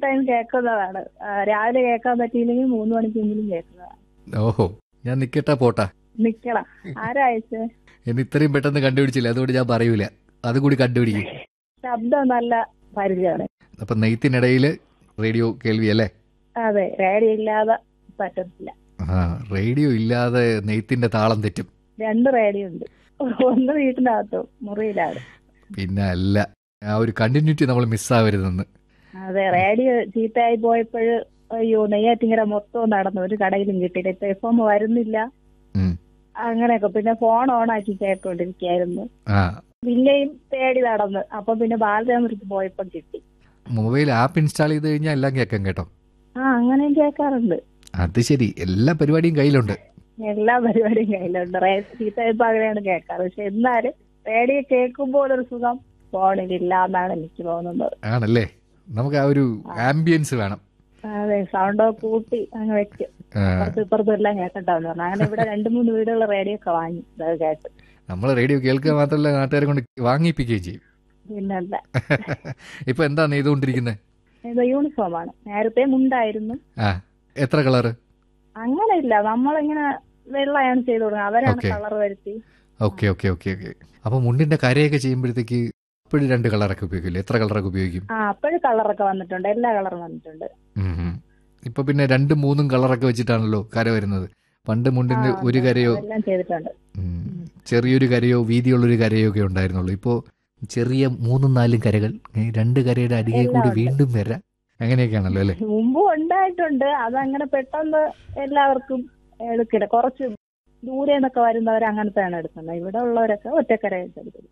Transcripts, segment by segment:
Time കേൾക്കുന്നതാണ് ആ, രാവിലെ കേൾക്കാൻ പറ്റിയില്ലെങ്കിൽ മൂന്ന് മണിക്കെങ്കിലും കേൾക്കുന്നതാണ് ഓഹോ ഞാൻ നിക്കട്ടാ പോട്ടാ നിക്കണം ആരാ അയച്ചേ എന്നെ ഇത്രയും പെട്ടെന്ന് കണ്ടുപിടിച്ചില്ല അതുകൊണ്ട് ഞാൻ പറയൂല അതുകൂടി കണ്ടുപിടിക്കും ശബ്ദം നല്ല പരിചയമാണ് അപ്പൊ നെയ്ത്തിനിടയിൽ റേഡിയോ കേൾവി അല്ലേ അതെ റേഡിയോ ഇല്ലാതെ പറ്റത്തില്ല ആ റേഡിയോ ഇല്ലാതെ നെയ്ത്തിന്റെ താളം തെറ്റും രണ്ട് റേഡിയോ ഉണ്ട് ഒന്ന് വീട്ടിനകത്തും മുറിയിലാണ് പിന്നെ അല്ല ആ ഒരു കണ്ടിന്യൂറ്റി നമ്മൾ മിസ്സാവരുതെന്ന് അതെ റേഡിയോ ചീത്തയായി പോയപ്പോൾ അയ്യോ നെയ്യാറ്റിങ്ങര മൊത്തം നടന്നു ഒരു കടയിലും കിട്ടിയില്ല ഇപ്പൊ എഫ് എം വരുന്നില്ല ഉം. അങ്ങനെയൊക്കെ പിന്നെ ഫോൺ ഓൺ ആക്കി കേട്ടോണ്ടിരിക്കായിരുന്നു ആ പിന്നെയും തേടി നടന്ന് അപ്പൊ പിന്നെ ബാലരാമൃത്ത് പോയപ്പോ കിട്ടി മൊബൈൽ ആപ്പ് ഇൻസ്റ്റാൾ ചെയ്ത് കഴിഞ്ഞാൽ എല്ലാം കേൾക്കാം കേട്ടോ ആ അങ്ങനെയും കേൾക്കാറുണ്ട് അത് ശരി എല്ലാ പരിപാടിയും കയ്യിലുണ്ട് എല്ലാ പരിപാടിയും കയ്യിലുണ്ട് റേ ചീത്തയപ്പോ അങ്ങനെയാണ് കേൾക്കാറ് പക്ഷെ എന്നാലും റേഡിയോ കേൾക്കുമ്പോൾ ഒരു സുഖം ഫോണിലില്ല എന്നാണ് എനിക്ക് തോന്നുന്നത് ആണല്ലേ നമുക്ക് ആ ഒരു ആംബിയൻസ് വേണം അതെ സൗണ്ട് കൂട്ടി അങ്ങ് വെക്കും ആ, അപ്പുറത്തും ഇപ്പുറത്തും എല്ലാം കേട്ടിട്ടാന്ന് പറഞ്ഞു അങ്ങനെ ഇവിടെ രണ്ട് മൂന്ന് വീടുള്ള റേഡിയോ ഒക്കെ വാങ്ങി അത് കേട്ട് നമ്മൾ റേഡിയോ കേൾക്കുക മാത്രമല്ല നാട്ടുകാരെ കൊണ്ട് വാങ്ങിപ്പിക്കുകയും ചെയ്യും പിന്നെന്താ ഇപ്പൊ എന്താ നെയ്തുകൊണ്ടിരിക്കുന്നത് ഇത് യൂണിഫോം ആണ് നേരത്തെ മുണ്ടായിരുന്നു ആ എത്ര കളറ് അങ്ങനെ ഇല്ല നമ്മളിങ്ങനെ വെള്ളയാണ് ചെയ്തു കൊടുക്കുന്നത് അവരാണ് Okay. കളർ വരുത്തി ഓക്കെ ഓക്കെ ഓക്കെ ഓക്കെ അപ്പൊ മുണ്ടിന്റെ കരയൊക്കെ ചെയ്യുമ്പോഴത്തേക്ക് അപ്പോഴും രണ്ട് കളറൊക്കെ ഉപയോഗിക്കില്ലേ എത്ര കളറൊക്കെ ഉപയോഗിക്കും ആ അപ്പോഴും കളറൊക്കെ വന്നിട്ടുണ്ട് എല്ലാ കളറും വന്നിട്ടുണ്ട് ഉം ഉം. ഇപ്പൊ പിന്നെ രണ്ടും മൂന്നും കളറൊക്കെ വെച്ചിട്ടാണല്ലോ കര വരുന്നത് പണ്ട് മുണ്ടിന് ആ, ഒരു കരയോ എല്ലാം ചെയ്തിട്ടുണ്ട് ഉം, ചെറിയൊരു കരയോ വീതിയുള്ളൊരു കരയോ ഒക്കെ ഉണ്ടായിരുന്നുള്ളൂ ഇപ്പോ ചെറിയ മൂന്നും നാലും കരകൾ ഏ, രണ്ട് കരയുടെ അരികെ എല്ലാം കൂടി ഉണ്ട്. വീണ്ടും വരാം അങ്ങനെയൊക്കെയാണല്ലോ അല്ലെ മുമ്പും ഉണ്ടായിട്ടുണ്ട് അതങ്ങനെ പെട്ടെന്ന് എല്ലാവർക്കും എടുക്കില്ല കുറച്ച് ദൂരെ നിന്നൊക്കെ വരുന്നവർ അങ്ങനത്തെയാണ് എടുക്കുന്നത് ഇവിടെ ഉള്ളവരൊക്കെ ഒറ്റക്കരയായിട്ട് എടുക്കുന്നത്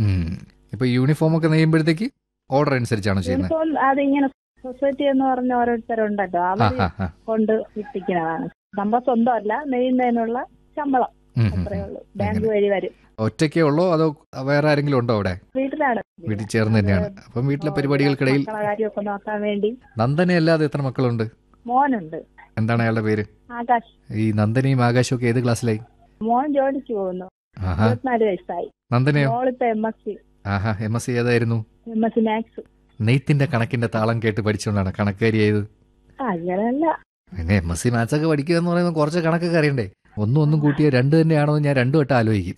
ഇപ്പൊ യൂണിഫോം ഒക്കെ നെയ്യുമ്പോഴത്തേക്ക് ഓർഡർ അനുസരിച്ചാണോ ചെയ്യുന്നത് യൂണിഫോം അതിങ്ങനെ സൊസൈറ്റി എന്ന് പറഞ്ഞ ഓരോരുത്തരുണ്ടല്ലോ ആ അവർ ഹാ ഹാ കൊണ്ട് വിട്ടിക്കുന്നതാണ് നമ്മൾ സ്വന്തമല്ല നെയ്യുന്നതിനുള്ള ശമ്പളം അത്രേ ഉള്ളൂ ബാങ്ക് വഴി വരും ഒറ്റയ്ക്കേ ഉള്ളോ അതോ വേറെ ആരെങ്കിലും ഉണ്ടോ അവിടെ വീട്ടിലാണ് വീട്ടിൽ ചേർന്ന് തന്നെയാണ് അപ്പം വീട്ടിലെ പരിപാടികൾക്കിടയിൽ മക്കളെ കാര്യമൊക്കെ നോക്കാൻ വേണ്ടി നന്ദനെ അല്ലാതെ എത്ര മക്കളുണ്ട് മോനുണ്ട് എന്താണ് അയാളുടെ പേര് ആകാശ് ഈ നന്ദനയും ആകാശവും ഒക്കെ ഏത് ക്ലാസ്സിലായി മോൻ ജോലിക്ക് പോകുന്നു ആഹാ ഇരുപത്തിനാല് വയസ്സായി നന്ദനയോ മോളിപ്പോ എം എസ് സി ആഹാ എം എസ് സി ഏതായിരുന്നു എം എസ് സി മാത്സ് നെയ്ത്തിന്റെ കണക്കിന്റെ താളം കേട്ട് പഠിച്ചുകൊണ്ടാണ് കണക്കാരിയായത് അങ്ങനെയല്ല പിന്നെ എം എസ് സി മാത്സ് ഒക്കെ പഠിക്കുക എന്ന് പറയുമ്പോൾ കുറച്ച് കണക്കൊക്കെ അറിയണ്ടേ ഒന്നും ഒന്നും കൂട്ടിയ രണ്ട് തന്നെയാണോ എന്ന് ഞാൻ രണ്ടു വട്ടം ആലോചിക്കും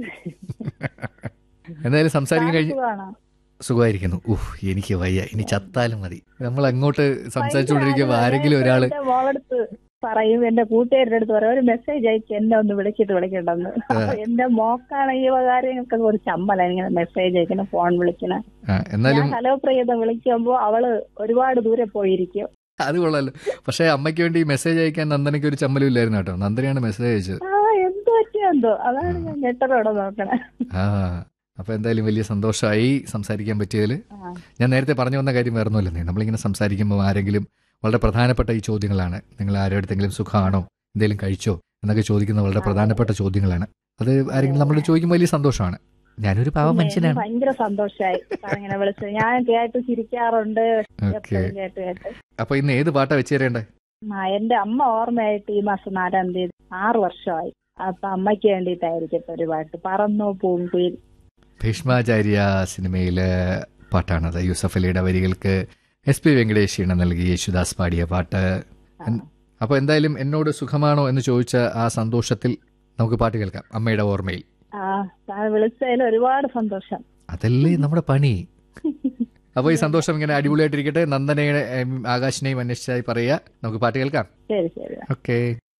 എന്തായാലും സംസാരിക്കാൻ കഴിഞ്ഞ് സുഖമാണോ? സുഖമായിരിക്കുന്നു ഉഹ് എനിക്ക് വയ്യ ഇനി ചത്താലും മതി നമ്മൾ അങ്ങോട്ട് സംസാരിച്ചുകൊണ്ടിരിക്കുമ്പോൾ ആരെങ്കിലും ഒരാള് എന്റെ മോളടുത്ത് പറയും എന്റെ കൂട്ടുകാരുടെ അടുത്ത് പറയും ഒരു മെസ്സേജ് അയച്ച് എന്നെ ഒന്ന് വിളിച്ചിട്ട് വിളിക്കണ്ടെന്ന് അപ്പൊ എന്റെ മോക്കാണ് ഈ കാര്യങ്ങൾക്ക് ഒരു ചമ്മല ഇങ്ങനെ മെസ്സേജ് അയക്കണ ഫോൺ വിളിക്കണ ആ, എന്നാലും ഞാൻ ഹലോ പ്രിയത വിളിക്കുമ്പോ അവള് ഒരുപാട് ദൂരെ പോയിരിക്കും അത് കൊള്ളാലോ പക്ഷെ അമ്മയ്ക്ക് വേണ്ടി മെസ്സേജ് അയക്കാൻ നന്ദനയ്ക്ക് ഒരു ചമ്മലും ഇല്ലായിരുന്നു കേട്ടോ നന്ദനയാണ് മെസ്സേജ് അയച്ചത് ആ എന്ത് പറ്റിയോ എന്തോ അതാണ് ഞാൻ ഞെട്ടലോടെ നോക്കണേ ആ അപ്പൊ എന്തായാലും വലിയ സന്തോഷമായി സംസാരിക്കാൻ പറ്റിയതിൽ ആ. ഞാൻ നേരത്തെ പറഞ്ഞു വന്ന കാര്യം വേറൊന്നുമില്ലെന്നേ നമ്മളിങ്ങനെ സംസാരിക്കുമ്പോൾ ആരെങ്കിലും വളരെ പ്രധാനപ്പെട്ട ഈ ചോദ്യങ്ങളാണ് നിങ്ങൾ ആരോടത്തെങ്കിലും സുഖമാണോ എന്തെങ്കിലും കഴിച്ചോ എന്നൊക്കെ ചോദിക്കുന്ന വളരെ പ്രധാനപ്പെട്ട ചോദ്യങ്ങളാണ് അത് ആരെങ്കിലും നമ്മളോട് ചോദിക്കുമ്പോൾ വലിയ സന്തോഷമാണ് ഞാനൊരു പാവം പിന്നെ മനുഷ്യനാണ് എനിക്ക് ഭയങ്കര സന്തോഷായി ഇങ്ങനെ വിളിച്ചത് ഞാൻ കേട്ട് ചിരിക്കാറുണ്ട് ഓക്കെ എപ്പോഴും കേട്ട് കേട്ട് അപ്പൊ ഇന്ന് ഏത് പാട്ടാ വെച്ച് തരേണ്ടേ ആ എന്റെ അമ്മ ഓർമ്മയായിട്ട് ഈ മാസം നാലാം തീയതി ആറ് വർഷമായി അപ്പൊ അമ്മയ്ക്ക് വേണ്ടിയിട്ടായിരിക്കും ഒരു പാട്ട് പറന്നോ പൂങ്കുയിൽ ഭീഷ്മാചാര്യ സിനിമയിലെ പാട്ടാണത് യൂസഫ് അലിയുടെ വരികൾക്ക് എസ് പി വെങ്കടേഷ് ഈണ നൽകി യേശുദാസ് പാടിയ പാട്ട് എൻ- അപ്പൊ എന്തായാലും എന്നോട് സുഖമാണോ എന്ന് ചോദിച്ച ആ സന്തോഷത്തിൽ നമുക്ക് പാട്ട് കേൾക്കാം അമ്മയുടെ ഓർമ്മയിൽ ആ താൻ വിളിച്ചതിൽ ഒരുപാട് സന്തോഷം അതല്ലേ നമ്മുടെ പണി അപ്പോൾ ഈ സന്തോഷം ഇങ്ങനെ അടിപൊളിയായിട്ടിരിക്കട്ടെ നന്ദനയുടെ എം, ആകാശിനെയും അന്വേഷിച്ചായി പറയുക നമുക്ക് പാട്ട് കേൾക്കാം ശരി ശരി ഓക്കെ